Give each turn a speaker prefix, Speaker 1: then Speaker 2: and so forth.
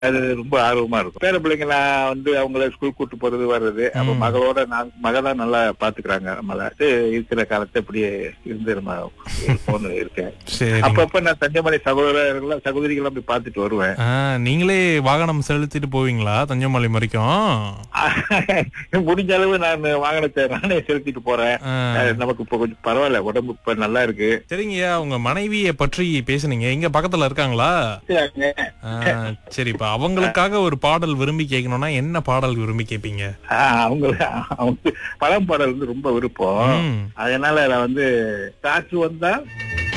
Speaker 1: அது ரொம்ப ஆர்வமா இருக்கும் பேர பிள்ளைங்க நான் வந்து அவங்கள ஸ்கூல் கூட்டு போறது வர்றது அப்ப
Speaker 2: ம்.
Speaker 1: மகளோட நான் மக தான் நல்லா பாத்துக்கிறாங்க நம்மள அது இருக்கிற காலத்தை அப்படியே இருந்து நம்ம போன்னு இருக்கேன்
Speaker 2: சரி
Speaker 1: அப்பப்ப நான் தஞ்சமலை சகோதரர்கள சகோதரிகள் போய் பார்த்துட்டு வருவேன்
Speaker 2: ஆ, நீங்களே வாகனம் செலுத்திட்டு போவீங்களா தஞ்சமலை வரைக்கும்
Speaker 1: முடிஞ்ச அளவு நான் வாகனத்தை நானே செலுத்திட்டு போறேன்
Speaker 2: ஆ,
Speaker 1: அஹ் நமக்கு இப்ப கொஞ்சம் பரவாயில்ல உடம்பு இப்ப நல்லா இருக்கு
Speaker 2: சரிங்கய்யா உங்க மனைவிய பற்றி பேசுனீங்க இங்க பக்கத்துல இருக்காங்களா ஆ, சரி இப்ப அவங்களுக்காக ஒரு பாடல் விரும்பி கேட்கணும்னா என்ன பாடல் விரும்பி கேட்பீங்க
Speaker 1: ஆஹ் அவங்க அவங்க பழம் பாடல் வந்து ரொம்ப விருப்பம்
Speaker 2: ம்.
Speaker 1: அதனால நான் வந்து காற்று வந்தா